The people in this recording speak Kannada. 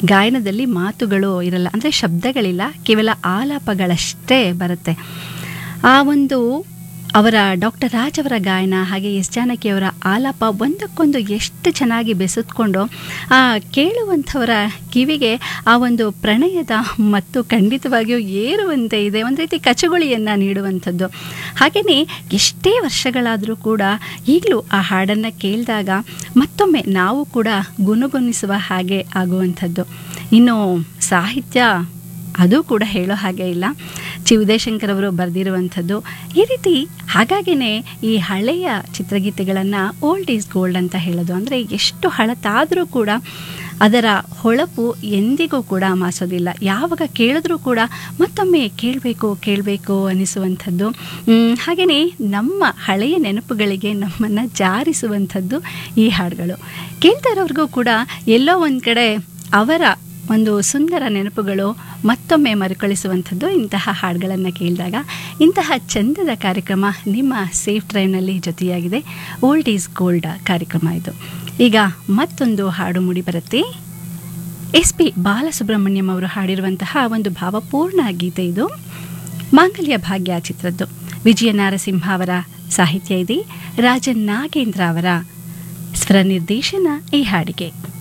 ಗಾಯನದಲ್ಲಿ ಮಾತುಗಳು ಇರಲ್ಲ ಅಂದರೆ ಶಬ್ದಗಳಿಲ್ಲ ಕೇವಲ ಆಲಾಪಗಳಷ್ಟೇ ಬರುತ್ತೆ ಆ ಒಂದು ಅವರ ಡಾಕ್ಟರ್ ರಾಜ್ ಅವರ ಗಾಯನ ಹಾಗೆ ಎಸ್ ಜಾನಕಿಯವರ ಆಲಾಪ ಒಂದಕ್ಕೊಂದು ಎಷ್ಟು ಚೆನ್ನಾಗಿ ಬೆಸೆದುಕೊಂಡು ಆ ಕೇಳುವಂಥವರ ಕಿವಿಗೆ ಆ ಒಂದು ಪ್ರಣಯದ ಮತ್ತು ಖಂಡಿತವಾಗಿಯೂ ಏರುವಂತೆ ಇದೆ ಒಂದು ರೀತಿ ಕಚಗುಳಿಯನ್ನು ನೀಡುವಂಥದ್ದು ಹಾಗೆಯೇ ಎಷ್ಟೇ ವರ್ಷಗಳಾದರೂ ಕೂಡ ಈಗಲೂ ಆ ಹಾಡನ್ನು ಕೇಳಿದಾಗ ಮತ್ತೊಮ್ಮೆ ನಾವು ಕೂಡ ಗುನುಗುಣಿಸುವ ಹಾಗೆ ಆಗುವಂಥದ್ದು ಇನ್ನು ಸಾಹಿತ್ಯ ಅದು ಕೂಡ ಹೇಳೋ ಹಾಗೆ ಇಲ್ಲ ಚಿ ಉದಯಶಂಕರ್ ಅವರು ಬರೆದಿರುವಂಥದ್ದು ಈ ರೀತಿ ಹಾಗಾಗಿನೇ ಈ ಹಳೆಯ ಚಿತ್ರಗೀತೆಗಳನ್ನು ಓಲ್ಡ್ ಈಸ್ ಗೋಲ್ಡ್ ಅಂತ ಹೇಳೋದು ಅಂದರೆ ಎಷ್ಟು ಹಳತಾದರೂ ಕೂಡ ಅದರ ಹೊಳಪು ಎಂದಿಗೂ ಕೂಡ ಮಾಸೋದಿಲ್ಲ ಯಾವಾಗ ಕೇಳಿದ್ರೂ ಕೂಡ ಮತ್ತೊಮ್ಮೆ ಕೇಳಬೇಕು ಕೇಳಬೇಕು ಅನಿಸುವಂಥದ್ದು ಹಾಗೆಯೇ ನಮ್ಮ ಹಳೆಯ ನೆನಪುಗಳಿಗೆ ನಮ್ಮನ್ನು ಜಾರಿಸುವಂಥದ್ದು ಈ ಹಾಡುಗಳು ಕೇಳ್ತಾ ಇರೋರಿಗೂ ಕೂಡ ಎಲ್ಲೋ ಒಂದು ಕಡೆ ಅವರ ಒಂದು ಸುಂದರ ನೆನಪುಗಳು ಮತ್ತೊಮ್ಮೆ ಮರುಕಳಿಸುವಂಥದ್ದು ಇಂತಹ ಹಾಡುಗಳನ್ನು ಕೇಳಿದಾಗ ಇಂತಹ ಚಂದದ ಕಾರ್ಯಕ್ರಮ ನಿಮ್ಮ ಸೇಫ್ ಡ್ರೈವ್ನಲ್ಲಿ ಜೊತೆಯಾಗಿದೆ ಓಲ್ಡ್ ಈಸ್ ಗೋಲ್ಡ್ ಕಾರ್ಯಕ್ರಮ ಇದು ಈಗ ಮತ್ತೊಂದು ಹಾಡು ಮೂಡಿ ಬರುತ್ತೆ ಎಸ್ ಪಿ ಬಾಲಸುಬ್ರಹ್ಮಣ್ಯಂ ಅವರು ಹಾಡಿರುವಂತಹ ಒಂದು ಭಾವಪೂರ್ಣ ಗೀತೆ ಇದು ಮಾಂಗಲ್ಯ ಭಾಗ್ಯ ಚಿತ್ರದ್ದು ವಿಜಯ ನಾರಸಿಂಹ ಅವರ ಸಾಹಿತ್ಯ ಇದೆ ರಾಜನ್ ನಾಗೇಂದ್ರ ಅವರ ಸ್ವರ ನಿರ್ದೇಶನ ಈ ಹಾಡಿಗೆ